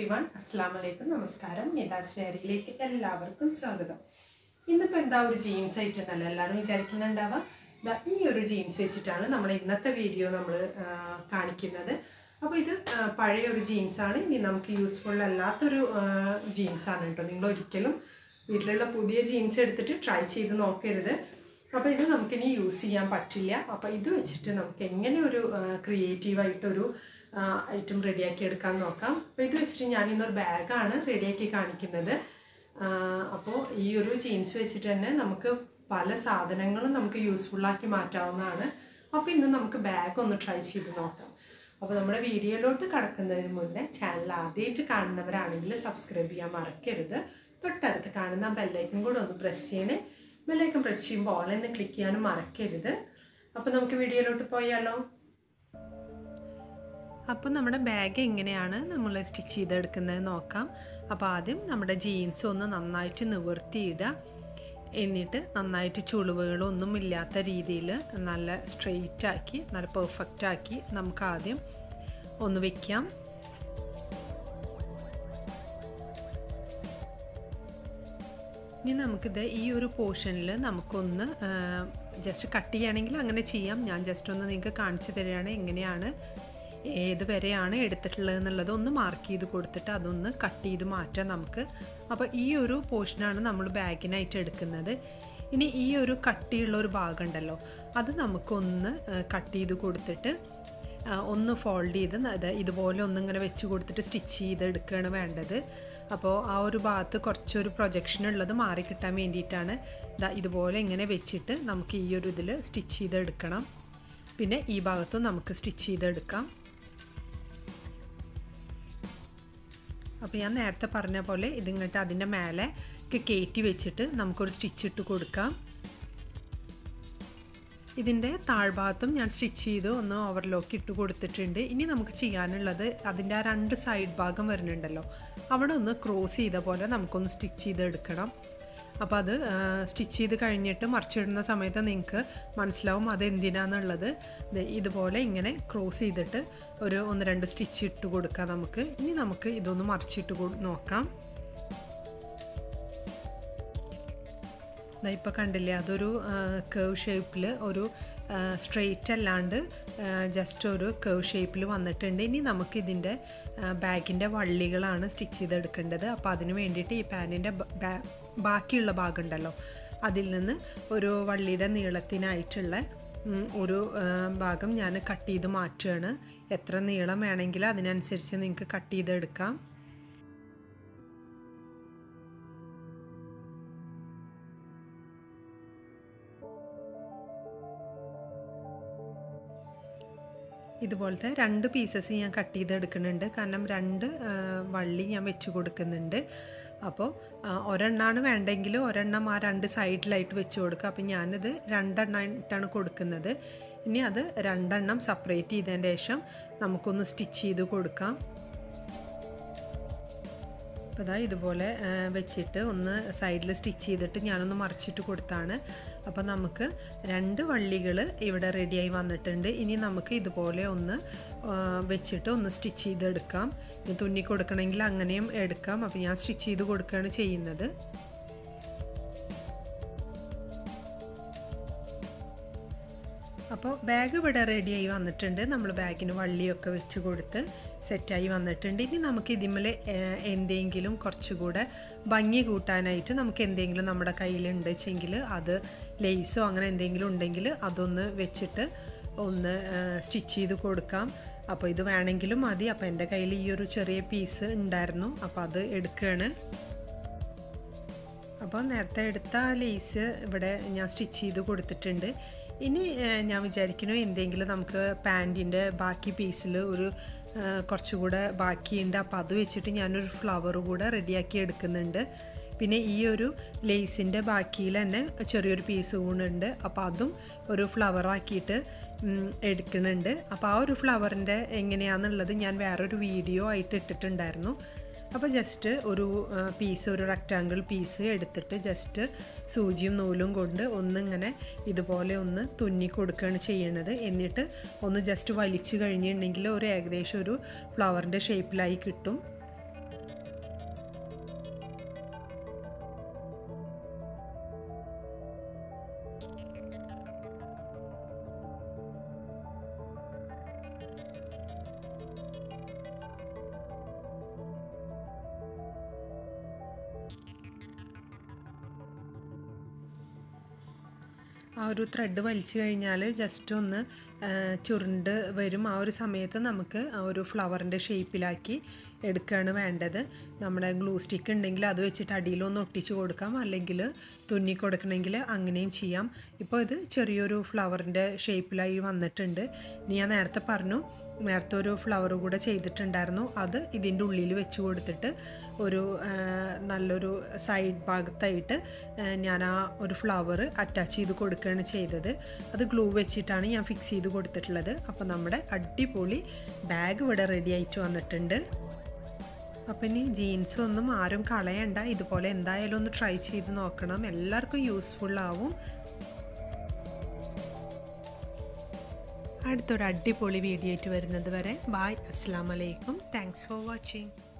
every one അസ്സാം വലൈക്കും നമസ്കാരം നിതാസ് ഡയറിയിലേക്ക് എല്ലാവർക്കും സ്വാഗതം ഇന്നിപ്പോൾ എന്താ ഒരു ജീൻസ് ആയിട്ടെന്നല്ല എല്ലാവരും വിചാരിക്കുന്നുണ്ടാവാം ദാ ഈ ഒരു ജീൻസ് വെച്ചിട്ടാണ് നമ്മൾ ഇന്നത്തെ വീഡിയോ നമ്മൾ കാണിക്കുന്നത് അപ്പോൾ ഇത് ആ, പഴയ ഒരു ജീൻസാണ് ഇനി നമുക്ക് യൂസ്ഫുൾ അല്ലാത്തൊരു ജീൻസാണ് കേട്ടോ നിങ്ങൾ ഒരിക്കലും വീട്ടിലുള്ള പുതിയ ജീൻസ് എടുത്തിട്ട് ട്രൈ ചെയ്ത് നോക്കരുത് അപ്പോൾ ഇത് നമുക്കിനി യൂസ് ചെയ്യാൻ പറ്റില്ല അപ്പോൾ ഇത് വെച്ചിട്ട് നമുക്ക് എങ്ങനെ ഒരു ക്രിയേറ്റീവായിട്ടൊരു ഐറ്റം റെഡിയാക്കി എടുക്കാൻ നോക്കാം അപ്പോൾ ഇത് വെച്ചിട്ട് ഞാൻ ഇന്നൊരു ബാഗാണ് റെഡിയാക്കി കാണിക്കുന്നത് അപ്പോൾ ഈ ഒരു ജീൻസ് വെച്ചിട്ട് തന്നെ നമുക്ക് പല സാധനങ്ങളും നമുക്ക് യൂസ്ഫുള്ളാക്കി മാറ്റാവുന്നതാണ് അപ്പോൾ ഇന്ന് നമുക്ക് ബാഗ് ഒന്ന് ട്രൈ ചെയ്ത് നോക്കാം അപ്പോൾ നമ്മുടെ വീഡിയോയിലോട്ട് കടക്കുന്നതിന് മുന്നേ ചാനൽ ആദ്യമായിട്ട് കാണുന്നവരാണെങ്കിൽ സബ്സ്ക്രൈബ് ചെയ്യാൻ മറക്കരുത് തൊട്ടടുത്ത് കാണുന്ന ബെല്ലൈക്കൻ കൂടെ ഒന്ന് പ്രസ് ചെയ്യണേ ബെല്ലൈക്കൻ പ്രസ് ചെയ്യുമ്പോൾ ഓൾ എന്ന് ക്ലിക്ക് ചെയ്യാനും മറക്കരുത് അപ്പോൾ നമുക്ക് വീഡിയോയിലോട്ട് പോയാലോ അപ്പോൾ നമ്മുടെ ബാഗ് എങ്ങനെയാണ് നമ്മൾ സ്റ്റിച്ച് ചെയ്തെടുക്കുന്നത് നോക്കാം അപ്പോൾ ആദ്യം നമ്മുടെ ജീൻസ് ഒന്ന് നന്നായിട്ട് നിവർത്തിയിടുക എന്നിട്ട് നന്നായിട്ട് ചുളിവുകളൊന്നും ഇല്ലാത്ത രീതിയിൽ നല്ല സ്ട്രെയിറ്റ് ആക്കി നല്ല പെർഫെക്റ്റ് ആക്കി നമുക്ക് ആദ്യം ഒന്ന് വെക്കാം ഇനി നമുക്കിത് ഈ ഒരു പോർഷനിൽ നമുക്കൊന്ന് ജസ്റ്റ് കട്ട് ചെയ്യുകയാണെങ്കിൽ അങ്ങനെ ചെയ്യാം ഞാൻ ജസ്റ്റ് ഒന്ന് നിങ്ങൾക്ക് കാണിച്ചു തരികയാണ് എങ്ങനെയാണ് ഏത് വരെയാണ് എടുത്തിട്ടുള്ളത് എന്നുള്ളത് ഒന്ന് മാർക്ക് ചെയ്ത് കൊടുത്തിട്ട് അതൊന്ന് കട്ട് ചെയ്ത് മാറ്റാം നമുക്ക് അപ്പോൾ ഈ ഒരു പോർഷനാണ് നമ്മൾ ബാഗിനായിട്ട് എടുക്കുന്നത് ഇനി ഈ ഒരു കട്ടിയുള്ള ഒരു ഭാഗം ഉണ്ടല്ലോ അത് നമുക്കൊന്ന് കട്ട് ചെയ്ത് കൊടുത്തിട്ട് ഒന്ന് ഫോൾഡ് ചെയ്ത് അത് ഇതുപോലെ ഒന്നിങ്ങനെ വെച്ച് കൊടുത്തിട്ട് സ്റ്റിച്ച് ചെയ്തെടുക്കുകയാണ് വേണ്ടത് അപ്പോൾ ആ ഒരു ഭാഗത്ത് കുറച്ചൊരു പ്രൊജക്ഷൻ ഉള്ളത് മാറി കിട്ടാൻ വേണ്ടിയിട്ടാണ് ഇതാ ഇതുപോലെ ഇങ്ങനെ വെച്ചിട്ട് നമുക്ക് ഈ ഒരു ഇതിൽ സ്റ്റിച്ച് ചെയ്തെടുക്കണം പിന്നെ ഈ ഭാഗത്തും നമുക്ക് സ്റ്റിച്ച് ചെയ്തെടുക്കാം അപ്പോൾ ഞാൻ നേരത്തെ പറഞ്ഞ പോലെ ഇതിങ്ങോട്ട് അതിൻ്റെ മേലെ കയറ്റി വെച്ചിട്ട് നമുക്കൊരു സ്റ്റിച്ച് ഇട്ട് കൊടുക്കാം ഇതിൻ്റെ താഴ്ഭാഗത്തും ഞാൻ സ്റ്റിച്ച് ചെയ്ത് ഒന്ന് ഓവർലോക്ക് ഇട്ട് കൊടുത്തിട്ടുണ്ട് ഇനി നമുക്ക് ചെയ്യാനുള്ളത് അതിൻ്റെ ആ രണ്ട് സൈഡ് ഭാഗം വരുന്നുണ്ടല്ലോ അവിടെ ഒന്ന് ക്രോസ് ചെയ്ത പോലെ നമുക്കൊന്ന് സ്റ്റിച്ച് ചെയ്തെടുക്കണം അപ്പോൾ അത് സ്റ്റിച്ച് ചെയ്ത് കഴിഞ്ഞിട്ട് മറിച്ചിടുന്ന സമയത്ത് നിങ്ങൾക്ക് മനസ്സിലാവും അത് എന്തിനാന്നുള്ളത് ഇതുപോലെ ഇങ്ങനെ ക്രോസ് ചെയ്തിട്ട് ഒരു ഒന്ന് രണ്ട് സ്റ്റിച്ച് ഇട്ട് കൊടുക്കാം നമുക്ക് ഇനി നമുക്ക് ഇതൊന്ന് മറിച്ചിട്ട് നോക്കാം ഇപ്പോൾ കണ്ടില്ലേ അതൊരു കേവ് ഷേപ്പിൽ ഒരു സ്ട്രെയിറ്റ് അല്ലാണ്ട് ജസ്റ്റ് ഒരു കേവ് ഷേപ്പിൽ വന്നിട്ടുണ്ട് ഇനി നമുക്ക് ഇതിൻ്റെ ബാഗിൻ്റെ വള്ളികളാണ് സ്റ്റിച്ച് ചെയ്തെടുക്കേണ്ടത് അപ്പോൾ അതിന് വേണ്ടിയിട്ട് ഈ പാനിൻ്റെ ബാക്കിയുള്ള ഭാഗം ഉണ്ടല്ലോ അതിൽ നിന്ന് ഒരു വള്ളിയുടെ നീളത്തിനായിട്ടുള്ള ഒരു ഭാഗം ഞാൻ കട്ട് ചെയ്ത് മാറ്റുകയാണ് എത്ര നീളം വേണമെങ്കിൽ അതിനനുസരിച്ച് നിങ്ങൾക്ക് കട്ട് ചെയ്തെടുക്കാം ഇതുപോലത്തെ രണ്ട് പീസസ് ഞാൻ കട്ട് ചെയ്തെടുക്കുന്നുണ്ട് കാരണം രണ്ട് വള്ളി ഞാൻ വെച്ച് കൊടുക്കുന്നുണ്ട് അപ്പോൾ ഒരെണ്ണമാണ് വേണ്ടെങ്കിൽ ഒരെണ്ണം ആ രണ്ട് സൈഡിലായിട്ട് വെച്ച് കൊടുക്കുക അപ്പോൾ ഞാനിത് രണ്ടെണ്ണമായിട്ടാണ് കൊടുക്കുന്നത് ഇനി അത് രണ്ടെണ്ണം സെപ്പറേറ്റ് ചെയ്തതിന് ശേഷം നമുക്കൊന്ന് സ്റ്റിച്ച് ചെയ്ത് കൊടുക്കാം അപ്പോൾ ഇതാ ഇതുപോലെ വെച്ചിട്ട് ഒന്ന് സൈഡിൽ സ്റ്റിച്ച് ചെയ്തിട്ട് ഞാനൊന്ന് മറിച്ചിട്ട് കൊടുത്താണ് അപ്പോൾ നമുക്ക് രണ്ട് വള്ളികൾ ഇവിടെ റെഡിയായി വന്നിട്ടുണ്ട് ഇനി നമുക്ക് ഇതുപോലെ ഒന്ന് വെച്ചിട്ട് ഒന്ന് സ്റ്റിച്ച് ചെയ്തെടുക്കാം ഇനി തുന്നി കൊടുക്കണമെങ്കിൽ അങ്ങനെയും എടുക്കാം അപ്പോൾ ഞാൻ സ്റ്റിച്ച് ചെയ്ത് കൊടുക്കുകയാണ് ചെയ്യുന്നത് അപ്പോൾ ബാഗ് ഇവിടെ റെഡിയായി വന്നിട്ടുണ്ട് നമ്മൾ ബാഗിന് വള്ളിയൊക്കെ വെച്ച് കൊടുത്ത് സെറ്റായി വന്നിട്ടുണ്ട് ഇനി നമുക്ക് ഇതിമ്മൽ എന്തെങ്കിലും കുറച്ചുകൂടെ ഭംഗി കൂട്ടാനായിട്ട് നമുക്ക് എന്തെങ്കിലും നമ്മുടെ കയ്യിലുണ്ട് വെച്ചെങ്കിൽ അത് ലേസോ അങ്ങനെ എന്തെങ്കിലും ഉണ്ടെങ്കിൽ അതൊന്ന് വെച്ചിട്ട് ഒന്ന് സ്റ്റിച്ച് ചെയ്ത് കൊടുക്കാം അപ്പോൾ ഇത് വേണമെങ്കിലും മതി അപ്പോൾ എൻ്റെ കയ്യിൽ ഈ ഒരു ചെറിയ പീസ് ഉണ്ടായിരുന്നു അപ്പോൾ അത് എടുക്കുകയാണ് അപ്പോൾ നേരത്തെ എടുത്ത ലേസ് ഇവിടെ ഞാൻ സ്റ്റിച്ച് ചെയ്ത് കൊടുത്തിട്ടുണ്ട് ഇനി ഞാൻ വിചാരിക്കുന്നു എന്തെങ്കിലും നമുക്ക് പാൻറ്റിൻ്റെ ബാക്കി പീസിൽ ഒരു കുറച്ചുകൂടെ ബാക്കിയുണ്ട് അപ്പോൾ അത് വെച്ചിട്ട് ഞാനൊരു ഫ്ലവർ കൂടെ റെഡിയാക്കി എടുക്കുന്നുണ്ട് പിന്നെ ഈ ഒരു ലേസിൻ്റെ ബാക്കിയിൽ തന്നെ ചെറിയൊരു പീസ് കൂണുണ്ട് അപ്പോൾ അതും ഒരു ഫ്ലവർ ആക്കിയിട്ട് എടുക്കുന്നുണ്ട് അപ്പോൾ ആ ഒരു ഫ്ലവറിൻ്റെ എങ്ങനെയാണെന്നുള്ളത് ഞാൻ വേറൊരു വീഡിയോ ആയിട്ട് ഇട്ടിട്ടുണ്ടായിരുന്നു അപ്പോൾ ജസ്റ്റ് ഒരു പീസ് ഒരു റെക്റ്റാങ്കിൾ പീസ് എടുത്തിട്ട് ജസ്റ്റ് സൂചിയും നൂലും കൊണ്ട് ഒന്നിങ്ങനെ ഇതുപോലെ ഒന്ന് തുന്നി കൊടുക്കുകയാണ് ചെയ്യണത് എന്നിട്ട് ഒന്ന് ജസ്റ്റ് വലിച്ചു കഴിഞ്ഞിട്ടുണ്ടെങ്കിൽ ഒരു ഏകദേശം ഒരു ഫ്ലവറിൻ്റെ ഷേപ്പിലായി കിട്ടും ആ ഒരു ത്രെഡ് വലിച്ചു കഴിഞ്ഞാൽ ജസ്റ്റ് ഒന്ന് ആ, ചുരുണ്ട് വരും ആ ഒരു സമയത്ത് നമുക്ക് ആ ഒരു ഫ്ലവറിൻ്റെ ഷേപ്പിലാക്കി എടുക്കുകയാണ് വേണ്ടത് നമ്മുടെ ഗ്ലൂ സ്റ്റിക്ക് ഉണ്ടെങ്കിൽ അത് വെച്ചിട്ട് അടിയിലൊന്ന് ഒട്ടിച്ച് കൊടുക്കാം അല്ലെങ്കിൽ തുന്നി കൊടുക്കണമെങ്കിൽ അങ്ങനെയും ചെയ്യാം ഇപ്പോൾ ഇത് ചെറിയൊരു ഫ്ലവറിൻ്റെ ഷേപ്പിലായി വന്നിട്ടുണ്ട് ഇനി ഞാൻ നേരത്തെ പറഞ്ഞു നേരത്തെ ഒരു ഫ്ലവർ കൂടെ ചെയ്തിട്ടുണ്ടായിരുന്നു അത് ഇതിൻ്റെ ഉള്ളിൽ വെച്ച് കൊടുത്തിട്ട് ഒരു ആ, നല്ലൊരു സൈഡ് ഭാഗത്തായിട്ട് ആ, ഞാൻ ആ ഒരു ഫ്ലവർ അറ്റാച്ച് ചെയ്ത് കൊടുക്കുകയാണ് ചെയ്തത് അത് ഗ്ലൂ വെച്ചിട്ടാണ് ഞാൻ ഫിക്സ് ചെയ്ത് കൊടുത്തിട്ടുള്ളത് അപ്പോൾ നമ്മുടെ അടിപൊളി ബാഗ് ഇവിടെ റെഡി ആയിട്ട് വന്നിട്ടുണ്ട് അപ്പം ഇനി ജീൻസ് ഒന്നും ആരും കളയണ്ട ഇതുപോലെ എന്തായാലും ഒന്ന് ട്രൈ ചെയ്ത് നോക്കണം എല്ലാവർക്കും യൂസ്ഫുൾ ആവും അടുത്തൊരു അടിപൊളി വീഡിയോ ആയിട്ട് വരുന്നത് വരെ ബായ് അസ്സാം വലൈക്കും താങ്ക്സ് ഫോർ വാച്ചിങ്